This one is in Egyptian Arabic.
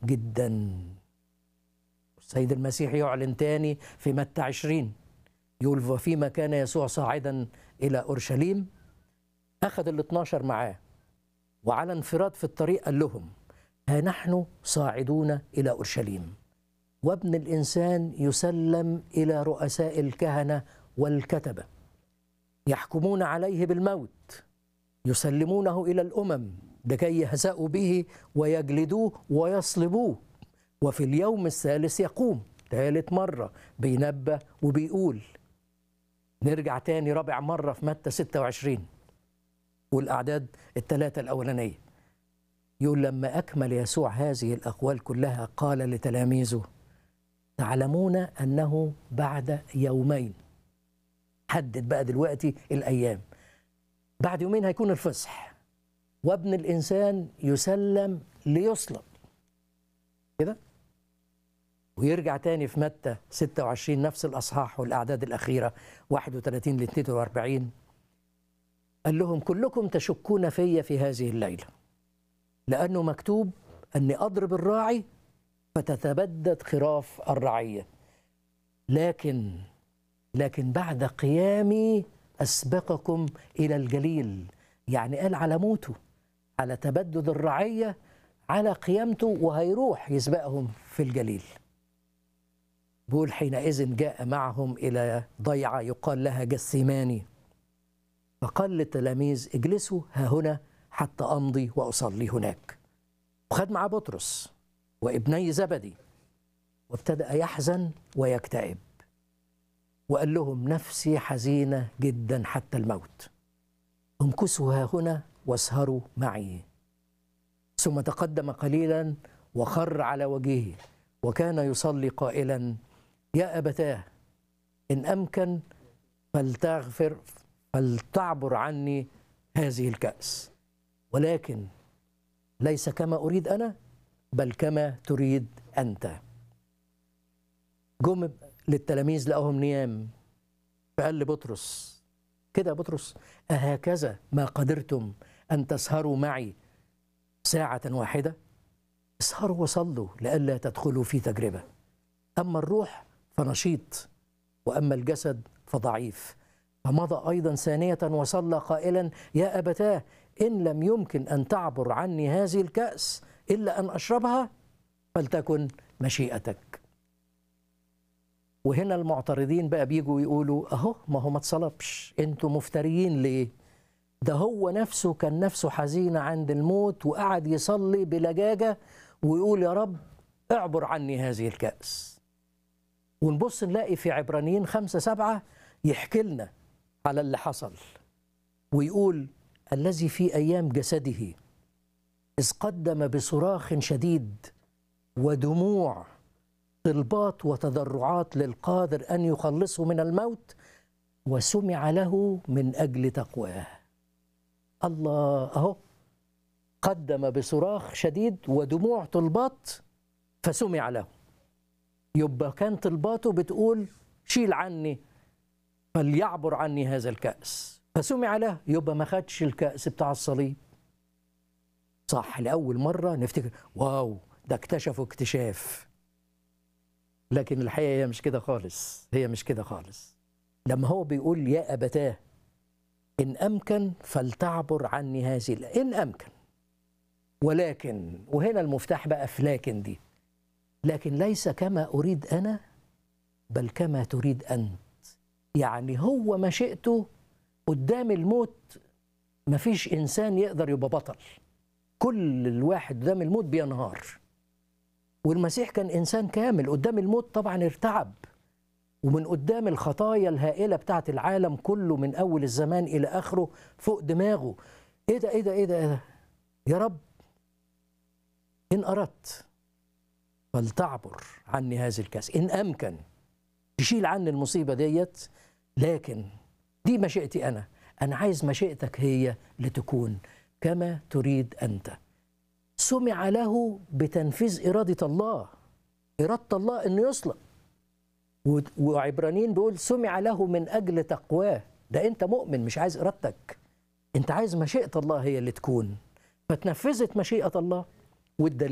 جدا السيد المسيح يعلن تاني في متى عشرين يقول وفيما كان يسوع صاعدا إلى أورشليم أخذ ال 12 معاه وعلى انفراد في الطريق قال لهم ها نحن صاعدون إلى أورشليم وابن الإنسان يسلم إلى رؤساء الكهنة والكتبة يحكمون عليه بالموت يسلمونه إلى الأمم لكي يهزأوا به ويجلدوه ويصلبوه وفي اليوم الثالث يقوم ثالث مرة بينبه وبيقول نرجع تاني رابع مرة في متى 26 والأعداد الثلاثة الأولانية يقول لما أكمل يسوع هذه الأقوال كلها قال لتلاميذه تعلمون أنه بعد يومين حدد بقى دلوقتي الأيام بعد يومين هيكون الفصح وابن الإنسان يسلم ليصلب كده ويرجع تاني في متى 26 نفس الأصحاح والأعداد الأخيرة 31 ل 42 قال لهم كلكم تشكون في في هذه الليلة لأنه مكتوب أني أضرب الراعي فتتبدد خراف الرعية لكن لكن بعد قيامي أسبقكم إلى الجليل يعني قال على موته على تبدد الرعية على قيامته وهيروح يسبقهم في الجليل بيقول حينئذ جاء معهم إلى ضيعة يقال لها جثيماني فقال للتلاميذ اجلسوا ها هنا حتى أمضي وأصلي هناك وخد معاه بطرس وابني زبدي وابتدأ يحزن ويكتئب وقال لهم نفسي حزينة جدا حتى الموت امكثوا ها هنا واسهروا معي ثم تقدم قليلا وخر على وجهه وكان يصلي قائلا يا أبتاه إن أمكن فلتغفر فلتعبر عني هذه الكأس ولكن ليس كما أريد أنا بل كما تريد أنت جم للتلاميذ لقاهم نيام فقال لبطرس كده يا بطرس أهكذا ما قدرتم أن تسهروا معي ساعة واحدة اسهروا وصلوا لئلا تدخلوا في تجربة أما الروح فنشيط وأما الجسد فضعيف فمضى أيضا ثانية وصلى قائلا يا أبتاه إن لم يمكن أن تعبر عني هذه الكأس إلا أن أشربها فلتكن مشيئتك وهنا المعترضين بقى بيجوا يقولوا أهو ما هو ما اتصلبش أنتوا مفتريين ليه ده هو نفسه كان نفسه حزينة عند الموت وقعد يصلي بلجاجة ويقول يا رب اعبر عني هذه الكأس ونبص نلاقي في عبرانيين خمسة سبعة يحكي لنا على اللي حصل ويقول الذي في أيام جسده إذ قدم بصراخ شديد ودموع طلبات وتضرعات للقادر أن يخلصه من الموت وسمع له من أجل تقواه الله أهو قدم بصراخ شديد ودموع طلبات فسمع له يبقى كان طلباته بتقول شيل عني فليعبر عني هذا الكأس فسمع له يبقى ما خدش الكأس بتاع الصليب صح لأول مرة نفتكر واو ده اكتشفوا اكتشاف لكن الحقيقة هي مش كده خالص هي مش كده خالص لما هو بيقول يا أبتاه إن أمكن فلتعبر عني هذه إن أمكن ولكن وهنا المفتاح بقى في لكن دي لكن ليس كما أريد أنا بل كما تريد أنت يعني هو مشيئته قدام الموت مفيش إنسان يقدر يبقى بطل كل الواحد قدام الموت بينهار والمسيح كان إنسان كامل قدام الموت طبعا ارتعب ومن قدام الخطايا الهائلة بتاعت العالم كله من أول الزمان إلى آخره فوق دماغه إيه ده إيه ده إيه ده, إيه ده؟ يا رب إن أردت فلتعبر عني هذه الكاس إن أمكن تشيل عني المصيبة ديت لكن دي مشيئتي أنا أنا عايز مشيئتك هي لتكون كما تريد أنت سمع له بتنفيذ إرادة الله إرادة الله أنه يصلب وعبرانيين بيقول سمع له من أجل تقواه ده أنت مؤمن مش عايز إرادتك أنت عايز مشيئة الله هي اللي تكون فتنفذت مشيئة الله والدليل